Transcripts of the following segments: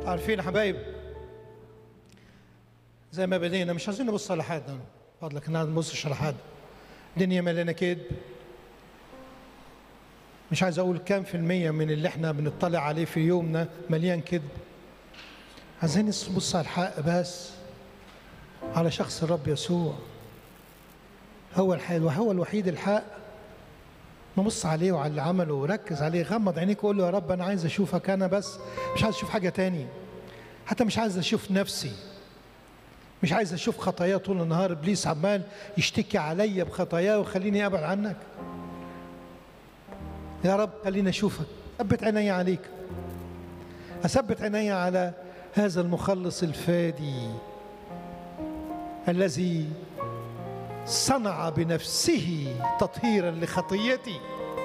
عارفين يا حبايب زي ما بدينا مش عايزين نبص على حد فضلك ان ما نبصش على حد الدنيا مليانه كذب مش عايز اقول كام في المية من اللي احنا بنطلع عليه في يومنا مليان كذب عايزين نبص على الحق بس على شخص الرب يسوع هو الحق وهو الوحيد الحق نبص عليه وعلى اللي عمله وركز عليه غمض عينيك وقول له يا رب انا عايز اشوفك انا بس مش عايز اشوف حاجه تاني حتى مش عايز اشوف نفسي مش عايز اشوف خطاياه طول النهار ابليس عمال يشتكي عليا بخطاياه وخليني ابعد عنك يا رب خليني اشوفك ثبت عيني عليك اثبت عيني على هذا المخلص الفادي الذي صنع بنفسه تطهيرا لخطيتي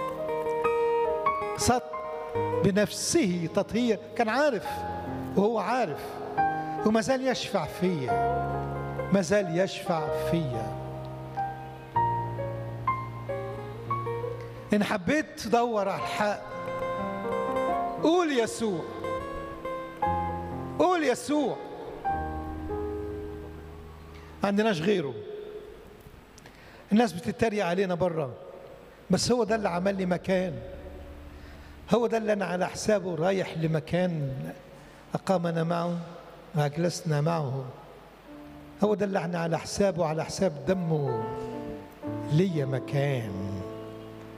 صد بنفسه تطهير كان عارف وهو عارف وما زال يشفع فيا ما زال يشفع فيا إن حبيت تدور على الحق قول يسوع قول يسوع ما عندناش غيره الناس بتتريق علينا بره بس هو ده اللي عمل لي مكان هو ده اللي انا على حسابه رايح لمكان اقامنا معه واجلسنا معه هو ده اللي احنا على حسابه على حساب دمه ليا مكان